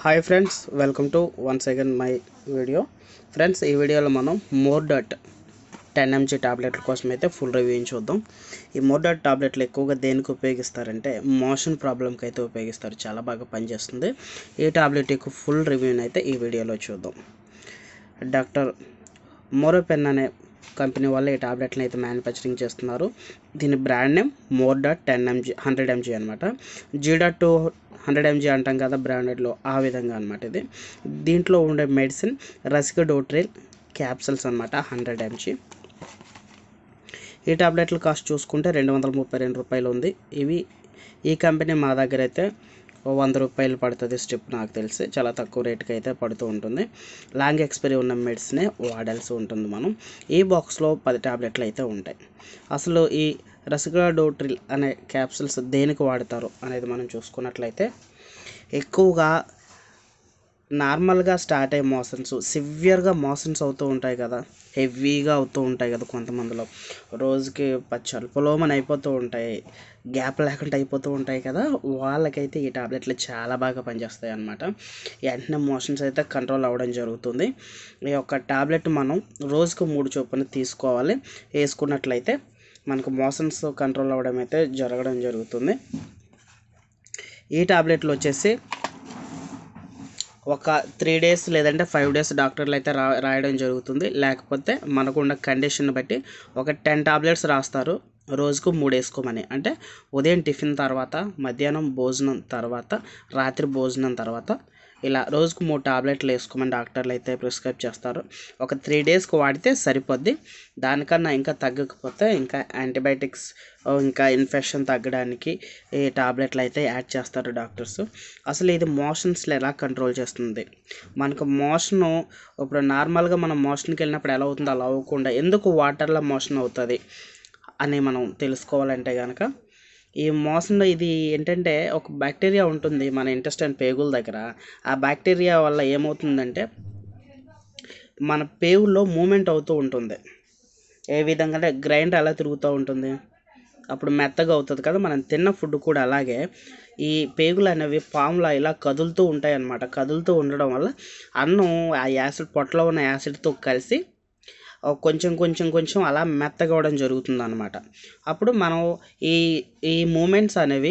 hi friends welcome to one second my video friends ఈ వీడియోలో మనం మోర్ డాట్ టెన్ ఎంజీ టాబ్లెట్ల కోసం అయితే ఫుల్ రివ్యూ చూద్దాం ఈ మోర్ డాట్ టాబ్లెట్లు ఎక్కువగా దేనికి ఉపయోగిస్తారంటే మోషన్ ప్రాబ్లంకి అయితే ఉపయోగిస్తారు చాలా బాగా పనిచేస్తుంది ఈ టాబ్లెట్ యొక్క ఫుల్ రివ్యూని అయితే ఈ వీడియోలో చూద్దాం డాక్టర్ మోరోపెన్ అనే కంపెనీ వాళ్ళు ఈ టాబ్లెట్ని అయితే మ్యానుఫ్యాక్చరింగ్ చేస్తున్నారు దీని brand name more dot ten MG hundred MG అనమాట G dot two hundred MG అంటాం కదా బ్రాండెడ్లో ఆ విధంగా అనమాట ఇది దీంట్లో ఉండే మెడిసిన్ రసికడోట్రిల్ క్యాప్సల్స్ అనమాట హండ్రెడ్ ఎంజీ ఈ టాబ్లెట్ల కాస్ట్ చూసుకుంటే రెండు వందల ముప్పై రెండు రూపాయలు ఉంది ఇవి ఈ కంపెనీ మా దగ్గర అయితే ఓ వంద రూపాయలు పడుతుంది స్ట్రిప్ నాకు తెలిసి చాలా తక్కువ రేటుకి అయితే పడుతూ ఉంటుంది లాంగ్ ఎక్స్పైరీ ఉన్న మెడిసినే వాడాల్సి ఉంటుంది మనం ఈ బాక్స్లో పది టాబ్లెట్లు అయితే ఉంటాయి అసలు ఈ రసగడోట్రిల్ అనే క్యాప్సిల్స్ దేనికి వాడతారు అనేది మనం చూసుకున్నట్లయితే ఎక్కువగా నార్మల్గా స్టార్ట్ అయ్యే మోషన్స్ సివియర్గా మోషన్స్ అవుతూ ఉంటాయి కదా హెవీగా అవుతూ ఉంటాయి కదా కొంతమందిలో రోజుకి చల్పలోమని అయిపోతూ ఉంటాయి గ్యాప్ లేకుండా అయిపోతూ ఉంటాయి కదా వాళ్ళకైతే ఈ టాబ్లెట్లు చాలా బాగా పనిచేస్తాయి అన్నమాట వెంటనే మోషన్స్ అయితే కంట్రోల్ అవ్వడం జరుగుతుంది ఈ యొక్క టాబ్లెట్ మనం రోజుకు మూడు చొప్పున తీసుకోవాలి వేసుకున్నట్లయితే మనకు మోషన్స్ కంట్రోల్ అవ్వడం అయితే జరగడం జరుగుతుంది ఈ టాబ్లెట్లు వచ్చేసి ఒక త్రీ డేస్ లేదంటే ఫైవ్ డేస్ డాక్టర్లు అయితే రా రాయడం జరుగుతుంది లేకపోతే మనకున్న కండిషన్ బట్టి ఒక టెన్ టాబ్లెట్స్ రాస్తారు రోజుకు మూడు వేసుకోమని అంటే ఉదయం టిఫిన్ తర్వాత మధ్యాహ్నం భోజనం తర్వాత రాత్రి భోజనం తర్వాత ఇలా రోజుకు మూడు టాబ్లెట్లు వేసుకోమని డాక్టర్లు అయితే ప్రిస్క్రైబ్ చేస్తారు ఒక త్రీ డేస్కి వాడితే సరిపోద్ది దానికన్నా ఇంకా తగ్గకపోతే ఇంకా యాంటీబయాటిక్స్ ఇంకా ఇన్ఫెక్షన్ తగ్గడానికి ఈ టాబ్లెట్లు అయితే యాడ్ చేస్తారు డాక్టర్స్ అసలు ఇది మోషన్స్లో ఎలా కంట్రోల్ చేస్తుంది మనకు మోషన్ ఇప్పుడు నార్మల్గా మనం మోషన్కి వెళ్ళినప్పుడు ఎలా అవుతుందో అలా అవ్వకుండా ఎందుకు వాటర్లో మోషన్ అవుతుంది అని మనం తెలుసుకోవాలంటే కనుక ఈ మోసంలో ఇది ఏంటంటే ఒక బ్యాక్టీరియా ఉంటుంది మన ఇంటెస్టైన్ పేగుల దగ్గర ఆ బ్యాక్టీరియా వల్ల ఏమవుతుందంటే మన పేగుల్లో మూమెంట్ అవుతూ ఉంటుంది ఏ విధంగా అంటే గ్రైండర్ ఎలా తిరుగుతూ ఉంటుంది అప్పుడు మెత్తగా అవుతుంది కదా మనం తిన్న ఫుడ్ కూడా అలాగే ఈ పేగులు అనేవి పాములా ఇలా కదులుతూ ఉంటాయి అన్నమాట కదులుతూ ఉండడం వల్ల అన్నం ఆ యాసిడ్ పొట్టలో ఉన్న యాసిడ్తో కలిసి కొంచెం కొంచెం కొంచెం అలా మెత్తగా అవడం జరుగుతుంది అనమాట అప్పుడు మనం ఈ ఈ మూమెంట్స్ అనేవి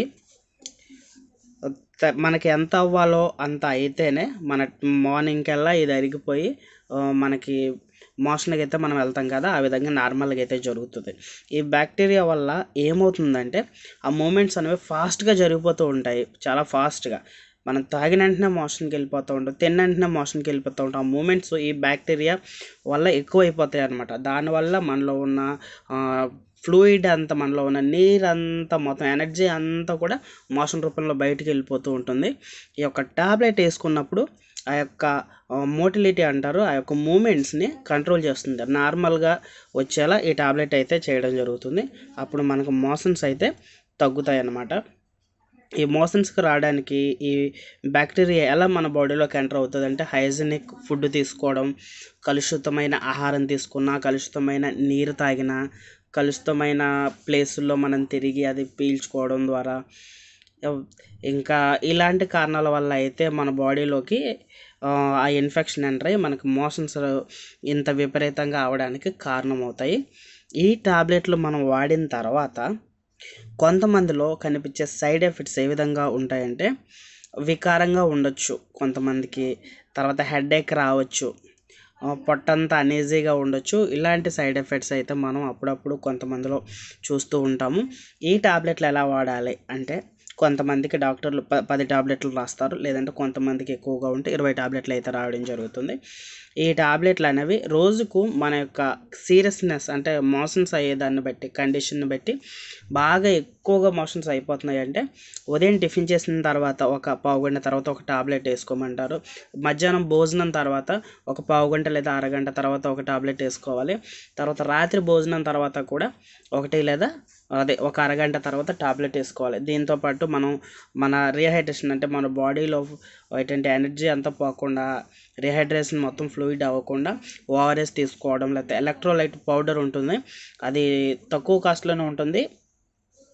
మనకి ఎంత అవ్వాలో అంత అయితేనే మన మార్నింగ్ కల్లా ఇది అరిగిపోయి మనకి మోషన్కి అయితే మనం వెళ్తాం కదా ఆ విధంగా నార్మల్గా అయితే జరుగుతుంది ఈ బ్యాక్టీరియా వల్ల ఏమవుతుందంటే ఆ మూమెంట్స్ అనేవి ఫాస్ట్గా జరిగిపోతూ ఉంటాయి చాలా ఫాస్ట్గా మనం తాగిన వెంటనే మోషన్కి వెళ్ళిపోతూ ఉంటాం తిన్న వెంటనే మోషన్కి వెళ్ళిపోతూ ఉంటాం ఆ మూమెంట్స్ ఈ బ్యాక్టీరియా వల్ల ఎక్కువైపోతాయి అనమాట దానివల్ల మనలో ఉన్న ఫ్లూయిడ్ అంతా మనలో ఉన్న నీరు అంతా మొత్తం ఎనర్జీ అంతా కూడా మోషన్ రూపంలో బయటికి వెళ్ళిపోతూ ఉంటుంది ఈ యొక్క టాబ్లెట్ వేసుకున్నప్పుడు ఆ యొక్క మోటిలిటీ అంటారు ఆ యొక్క మూమెంట్స్ని కంట్రోల్ చేస్తుంది నార్మల్గా వచ్చేలా ఈ టాబ్లెట్ అయితే చేయడం జరుగుతుంది అప్పుడు మనకు మోషన్స్ అయితే తగ్గుతాయి అన్నమాట ఈ మోషన్స్కి రావడానికి ఈ బ్యాక్టీరియా ఎలా మన బాడీలోకి ఎంటర్ అవుతుంది అంటే హైజీనిక్ ఫుడ్ తీసుకోవడం కలుషితమైన ఆహారం తీసుకున్నా కలుషితమైన నీరు తాగినా కలుషితమైన ప్లేసుల్లో మనం తిరిగి అది పీల్చుకోవడం ద్వారా ఇంకా ఇలాంటి కారణాల వల్ల అయితే మన బాడీలోకి ఆ ఇన్ఫెక్షన్ ఎంటర్ అయ్యి మనకు మోషన్స్ ఇంత విపరీతంగా అవడానికి కారణమవుతాయి ఈ టాబ్లెట్లు మనం వాడిన తర్వాత కొంతమందిలో కనిపించే సైడ్ ఎఫెక్ట్స్ ఏ విధంగా ఉంటాయంటే వికారంగా ఉండొచ్చు కొంతమందికి తర్వాత హెడేక్ రావచ్చు పొట్టంతా అనీజీగా ఉండొచ్చు ఇలాంటి సైడ్ ఎఫెక్ట్స్ అయితే మనం అప్పుడప్పుడు కొంతమందిలో చూస్తూ ఉంటాము ఈ టాబ్లెట్లు ఎలా వాడాలి అంటే కొంతమందికి డాక్టర్లు ప పది టాబ్లెట్లు రాస్తారు లేదంటే కొంతమందికి ఎక్కువగా ఉంటే ఇరవై టాబ్లెట్లు అయితే రావడం జరుగుతుంది ఈ టాబ్లెట్లు అనేవి రోజుకు మన యొక్క సీరియస్నెస్ అంటే మోషన్స్ అయ్యేదాన్ని బట్టి కండిషన్ని బట్టి బాగా ఎక్కువగా మోషన్స్ అయిపోతున్నాయి అంటే ఉదయం టిఫిన్ చేసిన తర్వాత ఒక పావు గంట తర్వాత ఒక టాబ్లెట్ వేసుకోమంటారు మధ్యాహ్నం భోజనం తర్వాత ఒక పావు గంట లేదా అరగంట తర్వాత ఒక టాబ్లెట్ వేసుకోవాలి తర్వాత రాత్రి భోజనం తర్వాత కూడా ఒకటి లేదా అదే ఒక అరగంట తర్వాత టాబ్లెట్ వేసుకోవాలి దీంతోపాటు మనం మన రీహైడ్రేషన్ అంటే మన బాడీలో ఏంటంటే ఎనర్జీ అంతా పోకుండా రీహైడ్రేషన్ మొత్తం ఫ్లూయిడ్ అవ్వకుండా ఓఆర్ఎస్ తీసుకోవడం లేకపోతే ఎలక్ట్రోలైట్ పౌడర్ ఉంటుంది అది తక్కువ కాస్ట్లోనే ఉంటుంది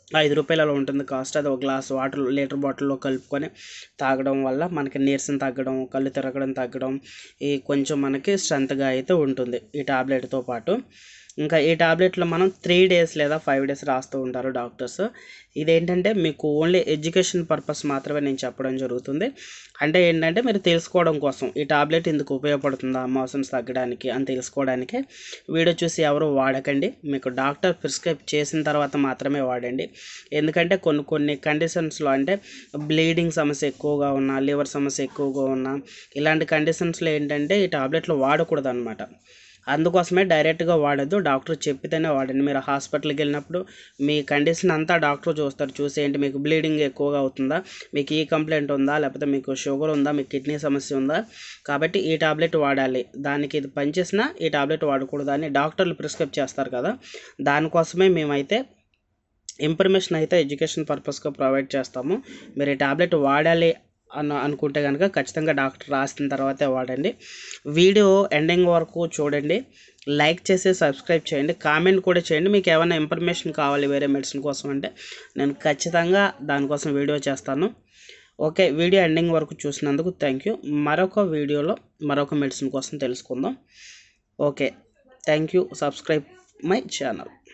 ఐదు రూపాయలలో ఉంటుంది కాస్ట్ అది ఒక గ్లాస్ వాటర్ లీటర్ బాటిల్లో కలుపుకొని తాగడం వల్ల మనకి నీరసం తగ్గడం కళ్ళు తిరగడం తగ్గడం ఈ కొంచెం మనకి స్ట్రెంత్గా అయితే ఉంటుంది ఈ టాబ్లెట్తో పాటు ఇంకా ఈ టాబ్లెట్లో మనం త్రీ డేస్ లేదా ఫైవ్ డేస్ రాస్తూ ఉంటారు డాక్టర్స్ ఇదేంటంటే మీకు ఓన్లీ ఎడ్యుకేషన్ పర్పస్ మాత్రమే నేను చెప్పడం జరుగుతుంది అంటే ఏంటంటే మీరు తెలుసుకోవడం కోసం ఈ టాబ్లెట్ ఎందుకు ఉపయోగపడుతుందా మోషన్స్ తగ్గడానికి అని తెలుసుకోవడానికి వీడియో చూసి ఎవరు వాడకండి మీకు డాక్టర్ ప్రిస్క్రైబ్ చేసిన తర్వాత మాత్రమే వాడండి ఎందుకంటే కొన్ని కొన్ని కండిషన్స్లో అంటే బ్లీడింగ్ సమస్య ఎక్కువగా ఉన్నా లివర్ సమస్య ఎక్కువగా ఉన్నా ఇలాంటి కండిషన్స్లో ఏంటంటే ఈ టాబ్లెట్లు వాడకూడదు అనమాట అందుకోసమే డైరెక్ట్గా వాడద్దు డాక్టర్ చెప్పితేనే వాడండి మీరు హాస్పిటల్కి వెళ్ళినప్పుడు మీ కండిషన్ అంతా డాక్టర్ చూస్తారు చూసి ఏంటి మీకు బ్లీడింగ్ ఎక్కువగా అవుతుందా మీకు ఈ కంప్లైంట్ ఉందా లేకపోతే మీకు షుగర్ ఉందా మీకు కిడ్నీ సమస్య ఉందా కాబట్టి ఈ టాబ్లెట్ వాడాలి దానికి ఇది పనిచేసినా ఈ టాబ్లెట్ వాడకూడదు అని డాక్టర్లు ప్రిస్క్రైబ్ చేస్తారు కదా దానికోసమే మేమైతే ఇన్ఫర్మేషన్ అయితే ఎడ్యుకేషన్ పర్పస్గా ప్రొవైడ్ చేస్తాము మీరు ఈ టాబ్లెట్ వాడాలి అన్న అనుకుంటే కనుక ఖచ్చితంగా డాక్టర్ రాసిన తర్వాతే వాడండి వీడియో ఎండింగ్ వరకు చూడండి లైక్ చేసి సబ్స్క్రైబ్ చేయండి కామెంట్ కూడా చేయండి మీకు ఏమైనా ఇన్ఫర్మేషన్ కావాలి వేరే మెడిసిన్ కోసం అంటే నేను ఖచ్చితంగా దానికోసం వీడియో చేస్తాను ఓకే వీడియో ఎండింగ్ వరకు చూసినందుకు థ్యాంక్ యూ మరొక వీడియోలో మరొక మెడిసిన్ కోసం తెలుసుకుందాం okay thank you subscribe my channel